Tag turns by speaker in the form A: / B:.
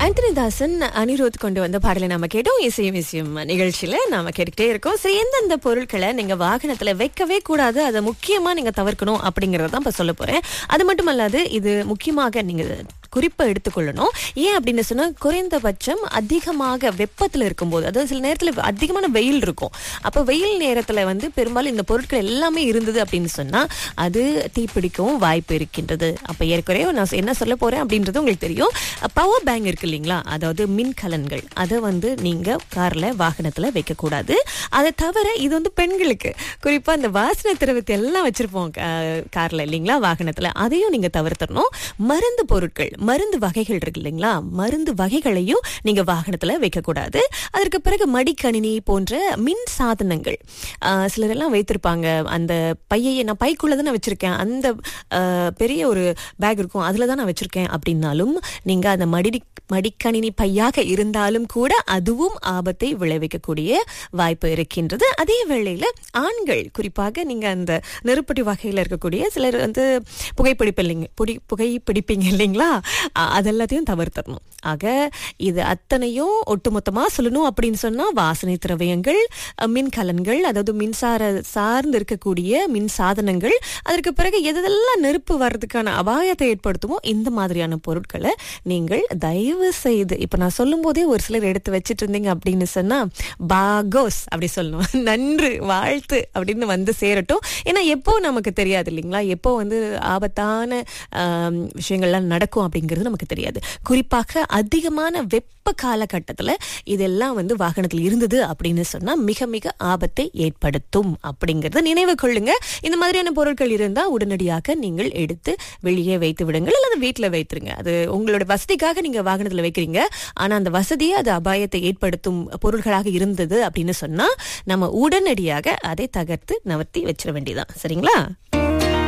A: ஆண்டனிதாசன் அனிருத் கொண்டு வந்த பாடலை நாம கேட்டோம் இசையும் இசையும் நிகழ்ச்சியில நாம கேட்டுக்கிட்டே இருக்கோம் சரி எந்தெந்த பொருட்களை நீங்க வாகனத்துல வைக்கவே கூடாது அதை முக்கியமா நீங்க தவிர்க்கணும் அப்படிங்கறத தான் இப்ப சொல்ல போறேன் அது மட்டும் அல்லாது இது முக்கியமாக நீங்க குறிப்பை எடுத்துக்கொள்ளணும் ஏன் அப்படின்னு சொன்னா குறைந்தபட்சம் அதிகமாக வெப்பத்துல இருக்கும்போது அதாவது சில நேரத்துல அதிகமான வெயில் இருக்கும் அப்ப வெயில் நேரத்துல வந்து பெரும்பாலும் இந்த பொருட்கள் எல்லாமே இருந்தது அப்படின்னு சொன்னா அது தீப்பிடிக்கவும் வாய்ப்பு இருக்கின்றது அப்ப ஏற்கனவே நான் என்ன சொல்ல போறேன் அப்படின்றது உங்களுக்கு தெரியும் பவர் பேங்க் இருக்கு இல்லைங்களா அதாவது மின்கலன்கள் அதை வந்து நீங்க கார்ல வாகனத்துல வைக்க கூடாது அதை தவிர இது வந்து பெண்களுக்கு குறிப்பா இந்த வாசனை திரவத்தை எல்லாம் வச்சிருப்போம் கா- கார்ல இல்லைங்களா வாகனத்துல அதையும் நீங்க தவிர்த்தரணும் மருந்து பொருட்கள் மருந்து வகைகள் இருக்கு இல்லைங்களா மருந்து வகைகளையும் நீங்க வாகனத்துல வைக்க கூடாது அதற்கு பிறகு மடிக்கணினி போன்ற மின் சாதனங்கள் ஆஹ் சிலர் எல்லாம் வைத்திருப்பாங்க அந்த பையையே நான் பைக்குள்ள தான் வச்சிருக்கேன் அந்த ஆஹ், பெரிய ஒரு பேக் இருக்கும் அதுல தான் நான் வச்சிருக்கேன் அப்படின்னாலும் நீங்க அந்த மடி மடிக்கணினி பையாக இருந்தாலும் கூட அதுவும் ஆபத்தை விளைவிக்கக்கூடிய வாய்ப்பு இருக்கின்றது அதே வேளையில ஆண்கள் குறிப்பாக நீங்க அந்த நெருப்படி வகையில இருக்கக்கூடிய சிலர் வந்து புகைப்பிடிப்பு இல்லைங்க புடி புகைப்பிடிப்பீங்க இல்லைங்களா அ- அதெல்லாத்தையும் தவிர்த்தரணும் ஆக இது அத்தனையும் ஒட்டுமொத்தமா சொல்லணும் அப்படின்னு சொன்னா வாசனை திரவியங்கள் அ, மின்கலன்கள் அதாவது மின்சார சார்ந்து இருக்கக்கூடிய மின் சாதனங்கள் அதற்கு பிறகு எதெல்லாம் நெருப்பு வர்றதுக்கான அபாயத்தை ஏற்படுத்துமோ இந்த மாதிரியான பொருட்களை நீங்கள் தயவு செய்து இப்ப நான் சொல்லும் போதே ஒரு சிலர் எடுத்து வச்சிட்டு இருந்தீங்க அப்படின்னு சொன்னா பாகோஸ் அப்படி சொல்லணும் நன்று வாழ்த்து அப்படின்னு வந்து சேரட்டும் ஏன்னா எப்போ நமக்கு தெரியாது இல்லைங்களா எப்போ வந்து ஆபத்தான ஆம், விஷயங்கள்லாம் நடக்கும் அப்படிங்கிறது நமக்கு தெரியாது குறிப்பாக அதிகமான வெப்ப காலகட்டத்துல இதெல்லாம் வந்து வாகனத்தில் இருந்தது அப்படின்னு சொன்னா மிக மிக ஆபத்தை ஏற்படுத்தும் அப்படிங்கறத நினைவு கொள்ளுங்க இந்த மாதிரியான பொருட்கள் இருந்தா உடனடியாக நீங்கள் எடுத்து வெளியே வைத்து விடுங்கள் அல்லது வீட்டுல வைத்துருங்க அது உங்களோட வசதிக்காக நீங்க வாகனத்துல வைக்கிறீங்க ஆனா அந்த வசதியே அது அபாயத்தை ஏற்படுத்தும் பொருட்களாக இருந்தது அப்படின்னு சொன்னா நம்ம உடனடியாக அதை தகர்த்து நவர்த்தி வச்சிட வேண்டியதான் சரிங்களா